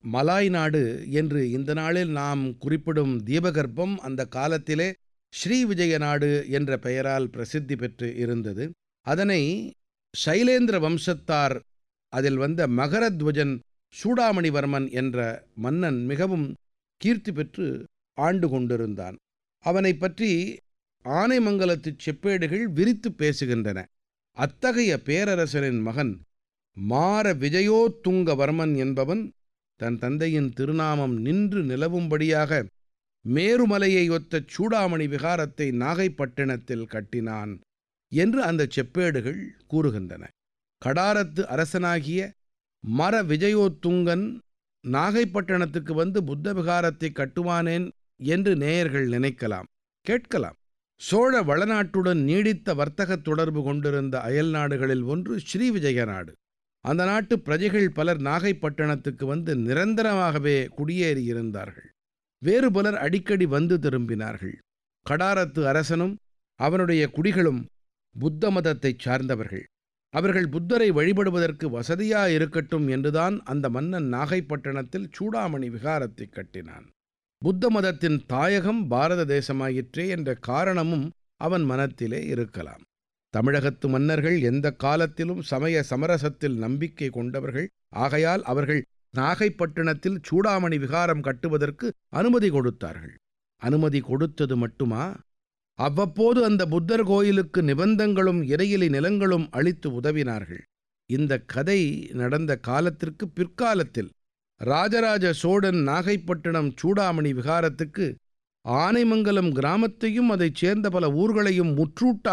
Malay நாடு என்று இந்த நாளில் நாம் குறிப்பிடும் தீபகற்பம் அந்த காலத்திலே ஸ்ரீவிஜய நாடு என்ற பெயரால் பிரசித்தி பெற்று இருந்தது அதனை சைலேந்திர வம்சத்தார் அதில் வந்த மகரத்வஜன் சூடாமணிவர்மன் என்ற மன்னன் மிகவும் கீர்த்தி பெற்று ஆண்டு கொண்டிருந்தான் அவனை பற்றி ஆனைமங்கலத்துச் செப்பேடுகள் விரித்து பேசுகின்றன அத்தகைய பேரரசரின் மகன் மார விஜயோத்துங்கவர்மன் என்பவன் தன் தந்தையின் திருநாமம் நின்று நிலவும்படியாக மேருமலையை ஒத்த சூடாமணி விகாரத்தை நாகைப்பட்டினத்தில் கட்டினான் என்று அந்த செப்பேடுகள் கூறுகின்றன கடாரத்து அரசனாகிய மர விஜயோத்துங்கன் நாகைப்பட்டினத்துக்கு வந்து புத்த விகாரத்தை கட்டுவானேன் என்று நேயர்கள் நினைக்கலாம் கேட்கலாம் சோழ வளநாட்டுடன் நீடித்த வர்த்தகத் தொடர்பு கொண்டிருந்த அயல் நாடுகளில் ஒன்று ஸ்ரீவிஜய நாடு அந்த நாட்டு பிரஜைகள் பலர் நாகைப்பட்டினத்துக்கு வந்து நிரந்தரமாகவே குடியேறியிருந்தார்கள் வேறு பலர் அடிக்கடி வந்து திரும்பினார்கள் கடாரத்து அரசனும் அவனுடைய குடிகளும் புத்த மதத்தைச் சார்ந்தவர்கள் அவர்கள் புத்தரை வழிபடுவதற்கு வசதியா இருக்கட்டும் என்றுதான் அந்த மன்னன் நாகைப்பட்டினத்தில் சூடாமணி விகாரத்தை கட்டினான் புத்த மதத்தின் தாயகம் பாரத தேசமாயிற்றே என்ற காரணமும் அவன் மனத்திலே இருக்கலாம் தமிழகத்து மன்னர்கள் எந்த காலத்திலும் சமய சமரசத்தில் நம்பிக்கை கொண்டவர்கள் ஆகையால் அவர்கள் நாகைப்பட்டினத்தில் சூடாமணி விகாரம் கட்டுவதற்கு அனுமதி கொடுத்தார்கள் அனுமதி கொடுத்தது மட்டுமா அவ்வப்போது அந்த புத்தர் கோயிலுக்கு நிபந்தங்களும் இறையிலி நிலங்களும் அளித்து உதவினார்கள் இந்த கதை நடந்த காலத்திற்கு பிற்காலத்தில் ராஜராஜ சோழன் நாகைப்பட்டினம் சூடாமணி விகாரத்துக்கு ஆனைமங்கலம் கிராமத்தையும் அதைச் சேர்ந்த பல ஊர்களையும் முற்றூட்ட